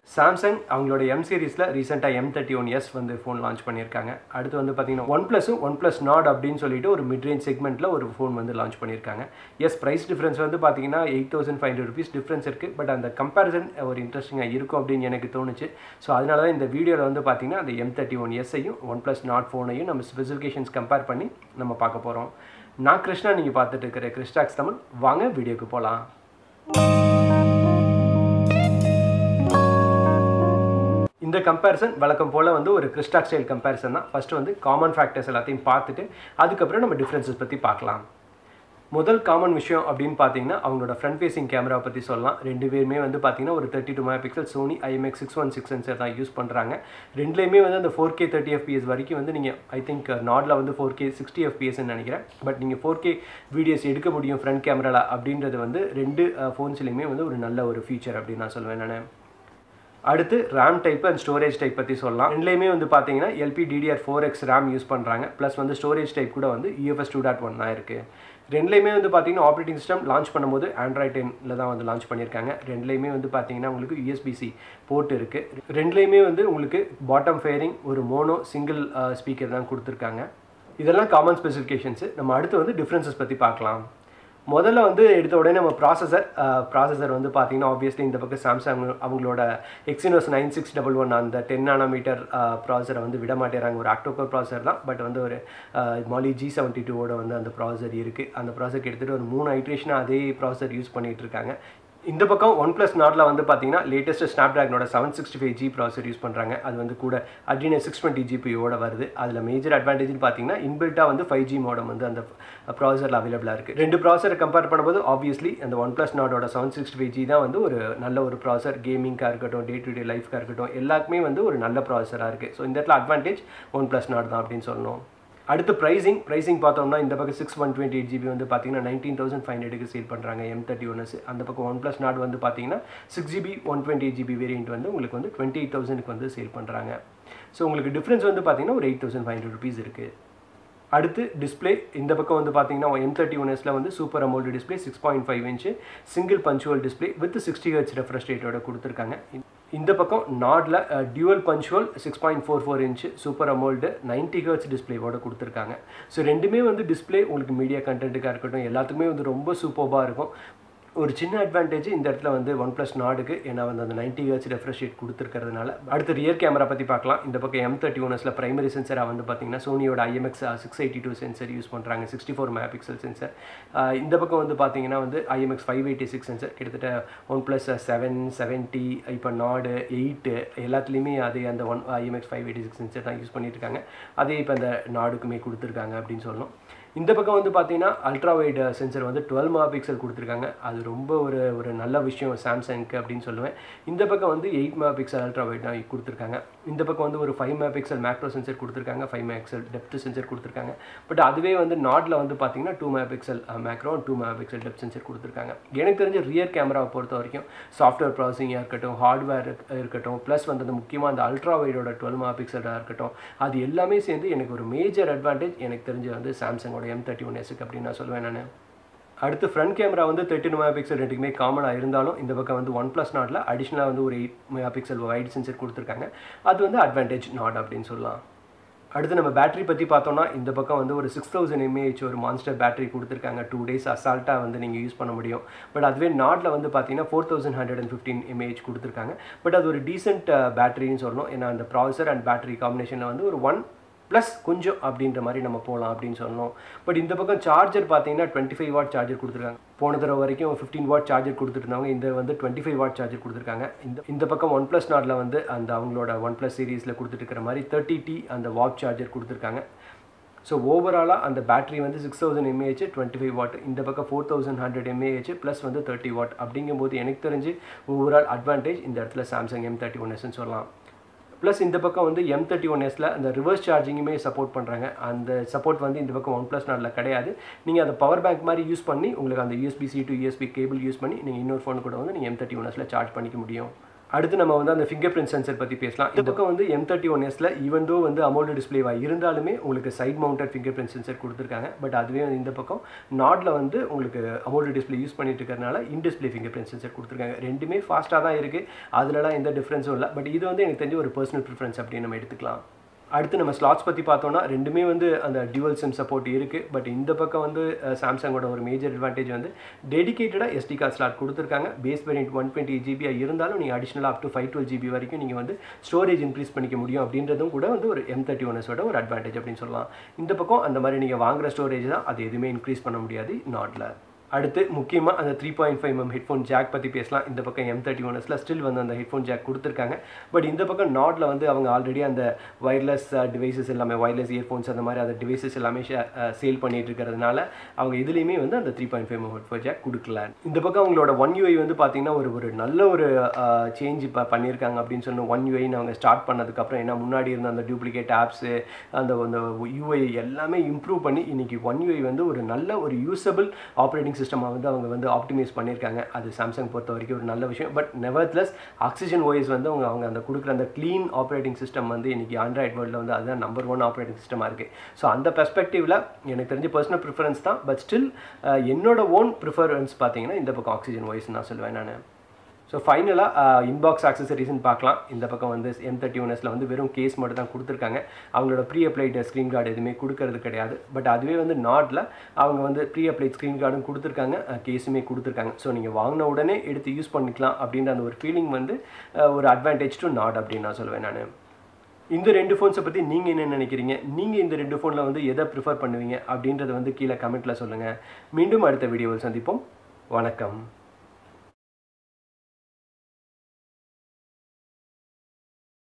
Samsung அவங்களோட M சீரிஸில் ரீசெண்டாக எம் தேர்ட்டி ஒன் எஸ் வந்து ஃபோன் லான்ச் பண்ணியிருக்காங்க அடுத்து வந்து பார்த்தீங்கன்னா ஒன் ப்ளஸும் ஒன் ப்ளஸ் நாட் அப்படின்னு சொல்லிட்டு ஒரு மிட் ரேஞ்ச் செக்மெண்ட்டில் ஒரு ஃபோன் வந்து லான்ச் பண்ணியிருக்காங்க எஸ் ப்ரைஸ் டிஃப்ரென்ஸ் வந்து பார்த்தீங்கன்னா eight thousand five hundred rupees difference இருக்குது பட் அந்த கம்பேரிசன் ஒரு இன்ட்ரெஸ்டிங்காக இருக்கும் அப்படின்னு எனக்கு தோணுச்சு ஸோ அதனால தான் இந்த வீடியோவில் வந்து பார்த்தீங்கன்னா அந்த எம் தேர்ட்டி ஒன் எஸ்ஸையும் ஒன் ப்ளஸ் நாட் ஃபோனையும் நம்ம ஸ்பெசிஃபிகேஷன்ஸ் கம்பேர் பண்ணி நம்ம பார்க்க போகிறோம் நான் கிருஷ்ணா நீங்கள் பார்த்துட்டு இருக்கிற கிறிஸ்டாக்ஸ் தமிழ் வாங்க வீடியோக்கு போகலாம் இந்த கம்பேரிசன் வழக்கம் போல் வந்து ஒரு கிறிஸ்டாக் ஸ்டைல் கம்பேரிசன் தான் ஃபஸ்ட்டு வந்து காமன் ஃபேக்டர்ஸ் எல்லாத்தையும் பார்த்துட்டு அதுக்கப்புறம் நம்ம டிஃப்ரென்சஸ் பற்றி பார்க்கலாம் முதல் காமன் விஷயம் அப்படின்னு பார்த்தீங்கன்னா அவங்களோட ஃப்ரண்ட் ஃபேசிங் கேமரா பற்றி சொல்லலாம் ரெண்டு பேருமே வந்து பார்த்தீங்கன்னா ஒரு thirty two mega pixel Sony IMX six one six sensor தான் யூஸ் பண்ணுறாங்க ரெண்டுலேயுமே வந்து அந்த ஃபோர் கே தேர்ட்டி எஃபிஎஸ் வரைக்கும் வந்து நீங்கள் ஐ திங்க் நாடில் வந்து ஃபோர் கே சிக்ஸ்டி எஃபிஎஸ்ன்னு நினைக்கிறேன் பட் நீங்கள் ஃபோர் கே வீடியோஸ் எடுக்க முடியும் ஃப்ரண்ட் கேமராவில் அப்படின்றது வந்து ரெண்டு ஃபோன்ஸ்லேயுமே வந்து ஒரு நல்ல ஒரு ஃபீச்சர் அப்படின்னு நான் சொல்லுவேன் நான் அடுத்து RAM type and storage type பற்றி சொல்லலாம் ரெண்டுலேயுமே வந்து பார்த்தீங்கன்னா LP DDR four X RAM use பண்ணுறாங்க ப்ளஸ் வந்து ஸ்டோரேஜ் டைப் கூட வந்து யூஎஃப்எஸ் டூ டாட் ஒன் தான் இருக்குது ரெண்டுலேயுமே வந்து பார்த்தீங்கன்னா ஆப்ரேட்டிங் சிஸ்டம் லான்ச் பண்ணும்போது ஆண்ட்ராய்ட் டென்னில் தான் வந்து லான்ச் பண்ணியிருக்காங்க ரெண்டுலேயுமே வந்து பார்த்தீங்கன்னா உங்களுக்கு யூஎஸ்பிசி போர்ட் இருக்குது ரெண்டுலேயுமே வந்து உங்களுக்கு பாட்டம் ஃபேரிங் ஒரு மோனோ சிங்கிள் ஸ்பீக்கர் தான் கொடுத்துருக்காங்க இதெல்லாம் காமன் ஸ்பெசிஃபிகேஷன்ஸு நம்ம அடுத்து வந்து டிஃப்ரென்சஸ் பற்றி பார்க்கலாம் முதல்ல வந்து எடுத்த உடனே நம்ம ப்ராசஸர் ப்ராசஸர் வந்து பார்த்தீங்கன்னா ஆப்வியஸ்லி இந்த பக்கம் சாம்சங் அவங்களோட Exynos nine six double one அந்த டென் நானோமீட்டர் ப்ராசரை வந்து விட மாட்டேறாங்க ஒரு அக்டோகோர் ப்ராசர் தான் பட் வந்து ஒரு மாலி ஜி செவன்ட்டி டூவோட வந்து அந்த ப்ராசர் இருக்குது அந்த ப்ராசருக்கு எடுத்துகிட்டு ஒரு மூணு ஐட்ரேஷனாக அதே ப்ராசர் யூஸ் பண்ணிகிட்டு இருக்காங்க இந்த பக்கம் ஒன் ப்ளஸ் நாட்டில் வந்து பார்த்தீங்கன்னா லேட்டஸ்ட் ஸ்னாப் ட்ராகனோட seven sixty five G processor use பண்ணுறாங்க அது வந்து கூட அட்ரினோ சிக்ஸ் டுவெண்ட்டி ஜிபியோட வருது அதில் மேஜர் அட்வான்டேஜ்னு பார்த்தீங்கன்னா இன்பில்ட்டாக வந்து ஃபைவ் ஜி மோடம் வந்து அந்த ப்ராசரில் அவைலபிளாக இருக்குது ரெண்டு ப்ராசரை கம்பேர் பண்ணும்போது ஆப்வியஸ்லி அந்த ஒன் ப்ளஸ் நாட்டோட செவன் சிக்ஸ்டி ஃபைவ் ஜி தான் வந்து ஒரு நல்ல ஒரு ப்ராசர் கேமிங்காக இருக்கட்டும் டே டு டே லைஃப்காக இருக்கட்டும் எல்லாருக்குமே வந்து ஒரு நல்ல ப்ராசராக இருக்குது ஸோ இந்த இடத்துல அட்வான்டேஜ் ஒன் ப்ளஸ் நாட் தான் அப்படின்னு சொல்லணும் அடுத்து ப்ரைஸிங் ப்ரைஸிங் பார்த்தோம்னா இந்த பக்கம் six one twenty eight GB வந்து பார்த்தீங்கன்னா நைன்டீன் தௌசண்ட் ஃபைவ் ஹண்ட்ரடுக்கு சேல் பண்ணுறாங்க எம் தேர்ட்டி ஒன்ஸ் அந்த பக்கம் ஒன் ப்ளஸ் நாட் வந்து பார்த்தீங்கன்னா six GB one twenty eight GB variant வந்து உங்களுக்கு வந்து டுவெண்ட்டி எயிட் தௌசண்ட்க்கு வந்து சேல் பண்ணுறாங்க ஸோ உங்களுக்கு டிஃப்ரென்ஸ் வந்து பார்த்தீங்கன்னா ஒரு eight thousand five hundred rupees இருக்குது அடுத்து டிஸ்பிளே இந்த பக்கம் வந்து பார்த்தீங்கன்னா எம் தேர்ட்டி ஒன் எஸில் வந்து super AMOLED display six point five inch single punch hole display with sixty H refresh ரேட்டோட கொடுத்துருக்காங்க இந்த பக்கம் நாடில் dual punch hole six point four four inch super AMOLED ninety hertz டிஸ்பிளேவோட கொடுத்துருக்காங்க ஸோ ரெண்டுமே வந்து டிஸ்பிளே உங்களுக்கு மீடியா கண்டென்ட்டுக்காக இருக்கட்டும் எல்லாத்துக்குமே வந்து ரொம்ப சூப்பராக இருக்கும் ஒரு சின்ன அட்வான்டேஜ் இந்த இடத்துல வந்து ஒன் ப்ளஸ் நாடுக்கு ஏன்னா வந்து அந்த நைன்டி ஹர்ட்ஸ் ரெஃப்ரெஷ் ரேட் கொடுத்துருக்கிறதுனால அடுத்து ரியர் கேமரா பற்றி பார்க்கலாம் இந்த பக்கம் எம் தேர்ட்டி ஒன்ஸில் பிரைமரி சென்சராக வந்து பார்த்தீங்கன்னா சோனியோட IMX six eighty two sensor use பண்ணுறாங்க sixty four mega pixel sensor இந்த பக்கம் வந்து பார்த்தீங்கன்னா வந்து IMX five eighty six sensor கிட்டத்தட்ட ஒன் ப்ளஸ் செவன் செவன்ட்டி இப்போ நாடு எயிட்டு எல்லாத்துலேயுமே அதே அந்த one IMX five eighty six sensor தான் யூஸ் பண்ணிட்டு இருக்காங்க அதே இப்போ அந்த நாடுக்குமே கொடுத்துருக்காங்க அப்படின்னு சொல்லணும் இந்த பக்கம் வந்து பார்த்தீங்கன்னா அல்ட்ரா வைட் சென்சர் வந்து டுவெல் மெகா பிக்சல் கொடுத்துருக்காங்க அது ரொம்ப ஒரு ஒரு நல்ல விஷயம் சாம்சங்க்கு அப்படின்னு சொல்லுவேன் இந்த பக்கம் வந்து eight mega pixel ultra wide தான் கொடுத்துருக்காங்க இந்த பக்கம் வந்து ஒரு five mega pixel macro sensor கொடுத்துருக்காங்க five mega pixel depth sensor கொடுத்துருக்காங்க பட் அதுவே வந்து நாட்டில் வந்து பார்த்தீங்கன்னா two mega pixel macro two mega pixel depth sensor கொடுத்துருக்காங்க எனக்கு தெரிஞ்ச ரியர் கேமராவை பொறுத்த வரைக்கும் சாஃப்ட்வேர் ப்ராசஸிங்காக இருக்கட்டும் ஹார்ட்வேர் இருக்கட்டும் ப்ளஸ் வந்து அந்த முக்கியமாக அந்த அல்ட்ரா வைடோட டுவெல் மெகா பிக்சலாக இருக்கட்டும் அது எல்லாமே சேர்ந்து எனக்கு ஒரு மேஜர் அட்வான்டேஜ் எனக்கு தெரிஞ்ச வந்து சாம்சங்கோட எம் தேர்ட்டி ஒன் எஸ்க்கு அப்படின்னு நான் சொல்லுவேன் நான் அடுத்து ஃப்ரண்ட் கேமரா வந்து தேர்ட்டின் மெகா பிக்சல் ரெண்டுக்குமே காமனாக இருந்தாலும் இந்த பக்கம் வந்து ஒன் ப்ளஸ் நாட்டில் அடிஷ்னலாக வந்து ஒரு eight mega pixel wide sensor கொடுத்துருக்காங்க அது வந்து அட்வான்டேஜ் நாட் அப்படின்னு சொல்லலாம் அடுத்து நம்ம பேட்டரி பற்றி பார்த்தோம்னா இந்த பக்கம் வந்து ஒரு சிக்ஸ் தௌசண்ட் எம்ஏஹெச் ஒரு மான்ஸ்டர் பேட்டரி கொடுத்துருக்காங்க டூ டேஸ் அசால்ட்டாக வந்து நீங்கள் யூஸ் பண்ண முடியும் பட் அதுவே நாட்டில் வந்து பார்த்தீங்கன்னா four thousand hundred and fifteen mAh கொடுத்துருக்காங்க பட் அது ஒரு டீசென்ட் பேட்டரின்னு சொல்லணும் ஏன்னா அந்த ப்ராசர் அண்ட் பேட்டரி காம்பினேஷனில் வந்து ஒரு ஒன் ப்ளஸ் கொஞ்சம் அப்படின்ற மாதிரி நம்ம போகலாம் அப்படின்னு சொல்லணும் பட் இந்த பக்கம் சார்ஜர் பார்த்தீங்கன்னா டுவெண்ட்டி ஃபைவ் வாட் சார்ஜர் கொடுத்துருக்காங்க போன தடவை வரைக்கும் ஃபிஃப்டீன் வாட் சார்ஜர் கொடுத்துட்டு இருந்தவங்க இந்த வந்து டுவெண்ட்டி ஃபைவ் வாட் சார்ஜர் கொடுத்துருக்காங்க இந்த இந்த பக்கம் ஒன் ப்ளஸ் நாட்டில் வந்து அந்த அவங்களோட ஒன் ப்ளஸ் சீரீஸில் கொடுத்துட்டு இருக்கிற மாதிரி தேர்ட்டி டி அந்த வாட் சார்ஜர் கொடுத்துருக்காங்க ஸோ ஓவராலாக அந்த பேட்டரி வந்து six thousand mAh twenty five watt இந்த பக்கம் four thousand hundred mAh plus வந்து தேர்ட்டி வாட் அப்படிங்கும்போது எனக்கு தெரிஞ்சு ஓவரால் அட்வான்டேஜ் இந்த இடத்துல சாம்சங் எம் தேர்ட்டி ஒன் எஸ்ன்னு சொல்லலாம் ப்ளஸ் இந்த பக்கம் வந்து எம் தேர்ட்டி ஒன் எஸில் அந்த ரிவர்ஸ் சார்ஜிங்குமே சப்போர்ட் பண்ணுறாங்க அந்த சப்போர்ட் வந்து இந்த பக்கம் ஒன் ப்ளஸ் நாட்டில் கிடையாது நீங்கள் அந்த பவர் பேங்க் மாதிரி யூஸ் பண்ணி உங்களுக்கு அந்த USB C to USB cable use பண்ணி நீங்கள் இன்னொரு ஃபோன் கூட வந்து நீங்கள் எம் தேர்ட்டி ஒன் எஸில் சார்ஜ் பண்ணிக்க முடியும் அடுத்து நம்ம வந்து அந்த ஃபிங்கர் பிரிண்ட் சென்சர் பற்றி பேசலாம் இந்த பக்கம் வந்து எம் தேர்ட்டி ஒன் எஸ்ல ஈவன் தோ வந்து அமௌண்ட் டிஸ்பிளேவாக இருந்தாலுமே உங்களுக்கு side mounted finger print sensor கொடுத்துருக்காங்க பட் அதுவே வந்து இந்த பக்கம் நாட்ல வந்து உங்களுக்கு அமௌண்ட் டிஸ்பிளே யூஸ் பண்ணிட்டு இருக்கிறனால in display finger print sensor கொடுத்துருக்காங்க ரெண்டுமே ஃபாஸ்ட்டாக தான் இருக்குது அதுலலாம் எந்த டிஃப்ரென்ஸும் இல்லை பட் இது வந்து எனக்கு தெரிஞ்ச ஒரு பர்சனல் ப்ரிஃபரன்ஸ் அப்படின்னு நம்ம எடுத்துக்கலாம் அடுத்து நம்ம ஸ்லாட்ஸ் பற்றி பார்த்தோம்னா ரெண்டுமே வந்து அந்த டியூவல் சிம் சப்போர்ட் இருக்குது பட் இந்த பக்கம் வந்து சாம்சங்கோட ஒரு மேஜர் அட்வான்டேஜ் வந்து டெடிகேட்டடாக எஸ்டி கார்டு ஸ்லாட் கொடுத்துருக்காங்க பேஸ் வேரியன்ட் ஒன் டுவெண்ட்டி ஜிபியாக இருந்தாலும் நீங்கள் அடிஷனலாக up to five twelve GB வரைக்கும் நீங்கள் வந்து ஸ்டோரேஜ் இன்க்ரீஸ் பண்ணிக்க முடியும் அப்படின்றதும் கூட வந்து ஒரு எம் தேர்ட்டி ஒன்ஸோட ஒரு அட்வான்டேஜ் அப்படின்னு சொல்லலாம் இந்த பக்கம் அந்த மாதிரி நீங்கள் வாங்குற ஸ்டோரேஜ் தான் அது எதுவுமே இன்க்ரீஸ் பண்ண முடியாது நாட்டில் அடுத்து முக்கியமாக அந்த three point five M headphone jack பற்றி பேசலாம் இந்த பக்கம் எம் தேர்ட்டி ஒன்ஸில் ஸ்டில் வந்து அந்த ஹெட்ஃபோன் ஜாக் கொடுத்துருக்காங்க பட் இந்த பக்கம் நாட்டில் வந்து அவங்க ஆல்ரெடி அந்த ஒயர்லெஸ் டிவைசஸ் எல்லாமே ஒயர்லெஸ் இயர்ஃபோன்ஸ் அந்த மாதிரி அந்த டிவைசஸ் எல்லாமே சேல் பண்ணிட்டு இருக்கிறதுனால அவங்க இதுலேயுமே வந்து அந்த three point five headphone jack கொடுக்கல இந்த பக்கம் அவங்களோட ஒன் யூஐ வந்து பார்த்தீங்கன்னா ஒரு ஒரு நல்ல ஒரு சேஞ்ச் இப்போ பண்ணியிருக்காங்க அப்படின்னு சொன்ன ஒன் யூஐன்னு அவங்க ஸ்டார்ட் பண்ணதுக்கப்புறம் ஏன்னா முன்னாடி இருந்த அந்த டூப்ளிகேட் ஆப்ஸு அந்த அந்த யூஐ எல்லாமே இம்ப்ரூவ் பண்ணி இன்னைக்கு ஒன் யூஐ வந்து ஒரு நல்ல ஒரு யூசபிள் ஆப்ரேட்டிங் சிஸ்டமாக வந்து அவங்க வந்து ஆப்டிமைஸ் பண்ணியிருக்காங்க அது சாம்சங் பொறுத்த வரைக்கும் ஒரு நல்ல விஷயம் பட் நெவர்த்லெஸ் ஆக்சிஜன் ஓஎஸ் வந்து அவங்க அவங்க அந்த கொடுக்குற அந்த க்ளீன் ஆப்ரேட்டிங் சிஸ்டம் வந்து இன்னைக்கு ஆண்ட்ராய்ட் வேர்ல்டில் வந்து அதுதான் நம்பர் ஒன் ஆப்ரேட்டிங் சிஸ்டமாக இருக்குது ஸோ அந்த பெர்ஸ்பெக்டிவில் எனக்கு தெரிஞ்ச பர்சனல் ப்ரிஃபரன்ஸ் தான் பட் ஸ்டில் என்னோட ஓன் ப்ரிஃபரன்ஸ் பார்த்தீங்கன்னா இந்த பக்கம் ஆக்சிஜன் வாய்ஸ் நான் சொல்லுவேன் நான் ஸோ ஃபைனலாக இன்பாக்ஸ் ஆக்சசரிஸ்னு பார்க்கலாம் இந்த பக்கம் வந்து எம் தேர்ட்டி ஒன்எஸில் வந்து வெறும் கேஸ் மட்டும் தான் கொடுத்துருக்காங்க அவங்களோட ப்ரீ அப்ளைட் ஸ்க்ரீன் கார்டு எதுவுமே கொடுக்கறது கிடையாது பட் அதுவே வந்து நாட்டில் அவங்க வந்து ப்ரீ அப்ளைட் ஸ்க்ரீன் கார்டும் கொடுத்துருக்காங்க கேஸுமே கொடுத்துருக்காங்க ஸோ நீங்கள் வாங்கின உடனே எடுத்து யூஸ் பண்ணிக்கலாம் அப்படின்ற அந்த ஒரு ஃபீலிங் வந்து ஒரு அட்வான்டேஜ் டு நாட் அப்படின்னு நான் சொல்லுவேன் நான் இந்த ரெண்டு ஃபோன்ஸை பற்றி நீங்கள் என்ன நினைக்கிறீங்க நீங்கள் இந்த ரெண்டு ஃபோனில் வந்து எதை ப்ரிஃபர் பண்ணுவீங்க அப்படின்றத வந்து கீழே கமெண்ட்டில் சொல்லுங்கள் மீண்டும் அடுத்த வீடியோவில் சந்திப்போம் வணக்கம்